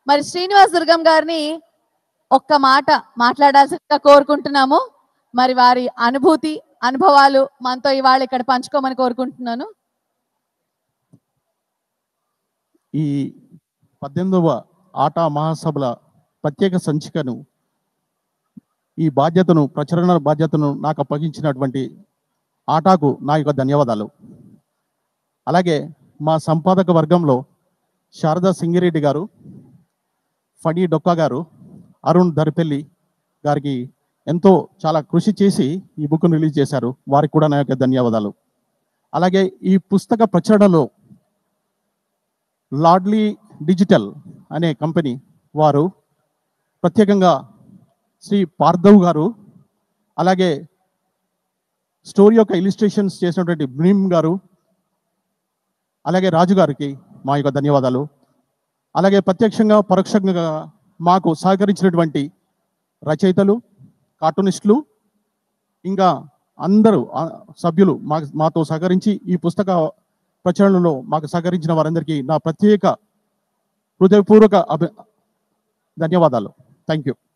మరి శ్రీనివాస్ దుర్గం గారిని ఒక్క మాట మాట్లాడాల్సిందిగా కోరుకుంటున్నాము మరి వారి అనుభూతి అనుభవాలు మనతో ఇవాళ ఇక్కడ పంచుకోమని కోరుకుంటున్నాను ఈ పద్దెనిమిదవ ఆట మహాసభల ప్రత్యేక సంచికను ఈ బాధ్యతను ప్రచురణ బాధ్యతను నాకు అప్పగించినటువంటి ఆటాకు నా యొక్క ధన్యవాదాలు అలాగే మా సంపాదక వర్గంలో శారదా సింగిరెడ్డి గారు ఫణి డొక్కా గారు అరుణ్ దరిపెల్లి గారికి ఎంతో చాలా కృషి చేసి ఈ బుక్ను రిలీజ్ చేశారు వారికి కూడా నా యొక్క ధన్యవాదాలు అలాగే ఈ పుస్తక ప్రచురణలో లాడ్లీ డిజిటల్ అనే కంపెనీ వారు ప్రత్యేకంగా శ్రీ పార్థవ్ గారు అలాగే స్టోరీ యొక్క ఇలిస్ట్రేషన్స్ చేసినటువంటి భీమ్ గారు అలాగే రాజు గారికి మా యొక్క ధన్యవాదాలు అలాగే ప్రత్యక్షంగా పరోక్షంగా మాకు సహకరించినటువంటి రచయితలు కార్టూనిస్టులు ఇంకా అందరూ ఆ, సభ్యులు మా మాతో సహకరించి ఈ పుస్తక ప్రచురణలో మాకు సహకరించిన వారందరికీ నా ప్రత్యేక హృదయపూర్వక అభి ధన్యవాదాలు థ్యాంక్ యూ